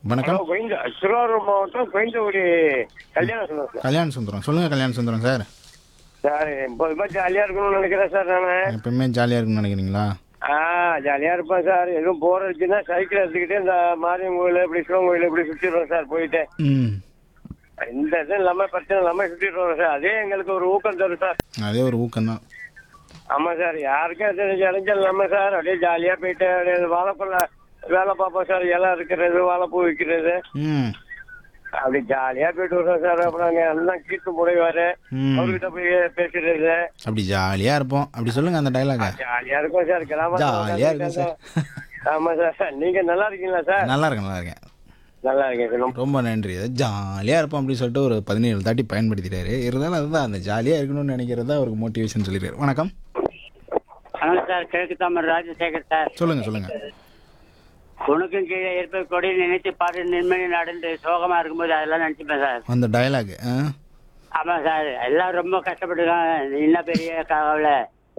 வணக்கம் ஹலோ கோயந்த திருவாரூர் மாவட்டம் கோயந்தகுடி கல்யாணம் சொன்னேன் சார் கல்யாண சுந்தரம் சொல்லுங்க கல்யாண சுந்தரம் சார் சார் எப்போதுமே ஜாலியாக இருக்கணும்னு நினைக்கிறேன் சார் நான் எப்பவுமே ஜாலியாக இருக்குன்னு நினைக்கிறீங்களா ஆ ஜாலியாக இருப்பேன் சார் எதுவும் போர் அடிச்சுன்னா சைக்கிள் எடுத்துக்கிட்டு இந்த மாரியம்மன் கோயில் இப்படி சிவன் கோயில் இப்படி சுற்றிடுவோம் சார் போயிட்டு ம் இந்த இது இல்லாமல் பிரச்சனை இல்லாமல் சுற்றிட்டு வரோம் சார் அதே எங்களுக்கு ஒரு ஊக்கம் தரும் சார் அதே ஒரு ஊக்கம்தான் ஆமாம் சார் யாருக்கும் எது இடைஞ்சல் இல்லாமல் சார் அப்படியே ஜாலியாக போயிட்டு அப்படியே வாழைப்பழ வேலை பார்ப்போம் சார் இலை இருக்கிறது வாழைப்பூ விற்கிறது ம் அப்படி ஜாலியாக போயிட்டு வரோம் சார் அப்புறம் அங்கே எல்லாம் கீட்டு முடைவார் ம் அவர்கிட்ட போய் பேசுறது அப்படி ஜாலியாக இருப்போம் அப்படி சொல்லுங்க அந்த டைலாக ஜாலியா இருக்கும் சார் கிராமத்துல ஜாலியா இருக்கும் சார். ஆமா சார் நீங்க நல்லா இருக்கீங்களா சார் நல்லா இருக்கேன் நல்லா இருக்கேன் நல்லா இருக்கேன் சார் ரொம்ப- ரொம்ப நன்றி ஜாலியாக இருப்போம் அப்படின்னு சொல்லிட்டு ஒரு பதினேழு தாட்டி பயன்படுத்திட்டாரு இருந்தாலும் அதுதான் அந்த ஜாலியாக இருக்கணும்னு நினைக்கிறது தான் அவருக்கு மோட்டிவேஷன் சொல்லிடுறாரு வணக்கம் வணக்கம் சார் கிழக்கு தாமர் ராஜசேகர் சார் சொல்லுங்க சொல்லுங்க உனக்கும் கீழே இருப்ப கொடி நினைத்து பாட்டு நிம்மதி நடந்து சோகமா இருக்கும்போது அதெல்லாம் நினைச்சுப்பேன் சார் அந்த டயலாக் ஆமா சார் எல்லாம் ரொம்ப கஷ்டப்பட்டுருக்காங்க என்ன பெரிய கவலை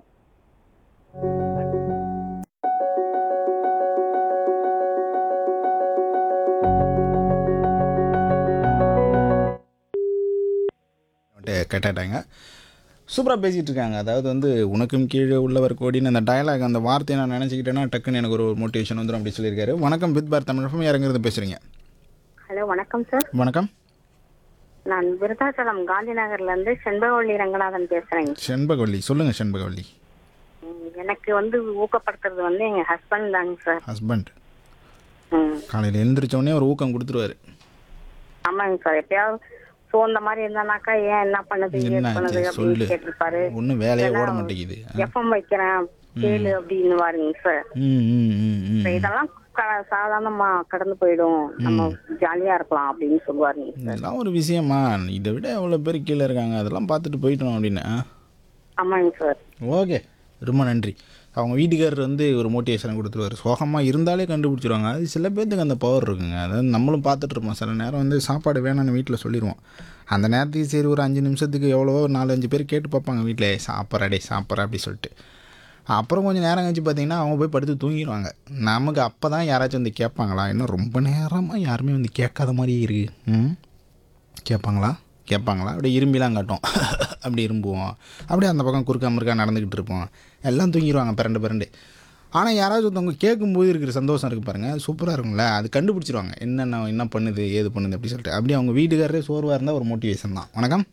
கேட்டாட்டாங்க சூப்பராக பேசிகிட்டு இருக்காங்க அதாவது வந்து உனக்கும் கீழே உள்ளவர் கோடின்னு அந்த டயலாக் அந்த வார்த்தையை நான் நினச்சிக்கிட்டேன்னா டக்குன்னு எனக்கு ஒரு மோட்டிவேஷன் வந்துடும் அப்படி சொல்லியிருக்காரு வணக்கம் வித் பார் தமிழ் இறங்குறது பேசுகிறீங்க ஹலோ வணக்கம் சார் வணக்கம் நான் விருதாச்சலம் காந்தி நகர்ல இருந்து செண்பகவள்ளி ரங்கநாதன் பேசுறேங்க செண்பகவல்லி சொல்லுங்கள் செண்பகவல்லி ம், எனக்கு வந்து ஊக்கப்படுத்துறது வந்து எங்க ஹஸ்பண்ட் தாங்க சார் ஹஸ்பண்ட் ம், காலையில் எழுந்திரிச்ச உடனே ஒரு ஊக்கம் கொடுத்துருவாரு ஆமாங்க சார் எப்பயாவது சோர்ந்த மாதிரி இருந்தானாக்கா ஏன் என்ன பண்ணுது ஏது என்ன பண்ணுது ஆச்சு? சொல்லு அப்படின்னு கேட்டிருப்பாரு ஒன்றும் வேலையே ஓட மாட்டேங்குது எஃப்எம் வைக்கிறேன் கேளு அப்படின்னு பாருங்க சார் ம் ம் ம் ம் இப்ப இதெல்லாம் க- சாதாரணமா கடந்து போயிடும் நம்ம ஜாலியா இருக்கலாம் அப்படின்னு சொல்லுவாருங்க சார் இதெல்லாம் ஒரு விஷயமா இதை விட எவ்வளோ பேர் கீழே இருக்காங்க அதெல்லாம் பார்த்துட்டு போயிட்டோம் அப்படின்னு ஆ? ஆமாங்க சார் ஓகே ரொம்ப நன்றி அவங்க வீட்டுக்காரர் வந்து ஒரு மோட்டிவேஷனை கொடுத்துருவாரு சோகமாக இருந்தாலே கண்டுபிடிச்சிருவாங்க அது சில பேர்த்துக்கு அந்த பவர் இருக்குங்க அதாவது நம்மளும் பார்த்துட்டு இருப்போம் சில நேரம் வந்து சாப்பாடு வேணாம்னு வீட்டில் சொல்லிடுவோம் அந்த நேரத்துக்கு சரி ஒரு அஞ்சு நிமிஷத்துக்கு எவ்வளவோ ஒரு நாலு அஞ்சு பேர் கேட்டு பார்ப்பாங்க வீட்டில் சாப்பிட்றா டே சாப்பிட்றா அப்படி சொல்லிட்டு அப்புறம் கொஞ்சம் நேரம் கழிச்சு பார்த்தீங்கன்னா அவங்க போய் படுத்து தூங்கிடுவாங்க நமக்கு அப்போ தான் யாராச்சும் வந்து கேட்பாங்களா இன்னும் ரொம்ப நேரமாக யாருமே வந்து கேட்காத மாதிரியே இருக்கு ம் கேட்பாங்களா கேட்பாங்களா அப்படியே இரும்பிலாம் காட்டும் அப்படி இரும்புவோம் அப்படியே அந்த பக்கம் குறுக்கா முறுக்கா நடந்துக்கிட்டு இருப்போம் எல்லாம் தூங்கிடுவாங்க பிறண்டு பிறண்டு ஆனால் யாராவது ஒருத்தவங்க கேட்கும்போது இருக்கிற சந்தோஷம் இருக்குது பாருங்கள் சூப்பராக இருக்கும்ல அது கண்டுபிடிச்சிருவாங்க என்னென்ன என்ன பண்ணுது ஏது பண்ணுது அப்படி சொல்லிட்டு அப்படி அவங்க வீட்டுக்காரரே சோர்வாக இருந்தால் ஒரு மோட்டிவேஷன் தான் வணக்கம்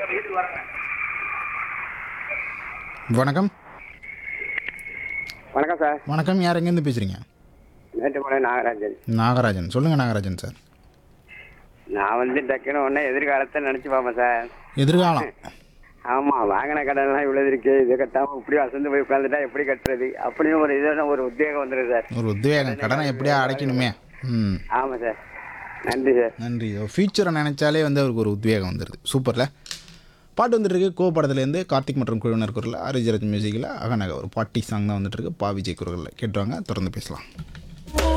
வணக்கம் வணக்கம் சார் வணக்கம் யார் எங்கேருந்து பேசுகிறீங்க மேட்டுமலை நாகராஜன் நாகராஜன் சொல்லுங்கள் நாகராஜன் சார் நான் வந்து டக்குன்னு உடனே எதிர்காலத்தை நினைச்சு பார்ப்பேன் சார் எதிர்காலம் ஆமா வாங்கின கடன்லாம் இவ்வளவு இருக்கு இதை கட்டாம இப்படி அசந்து போய் உட்காந்துட்டா எப்படி கட்டுறது அப்படின்னு ஒரு இதான ஒரு உத்வேகம் வந்துடும் சார் ஒரு உத்வேகம் கடனை எப்படியா அடைக்கணுமே ம் ஆமா சார் நன்றி சார் நன்றி ஃபியூச்சரை நினைச்சாலே வந்து அவருக்கு ஒரு உத்வேகம் வந்துடுது சூப்பரில் பாட்டு வந்துட்டு இருக்கு கோ படத்துலேருந்து கார்த்திக் மற்றும் குழுவினர் குரலில் அரிஜரத் மியூசிக்கில் அகநக ஒரு பாட்டி சாங் தான் வந்துட்டு இருக்கு பா விஜய் குரலில் கேட்டுவாங்க தொடர்ந்து பேசலாம்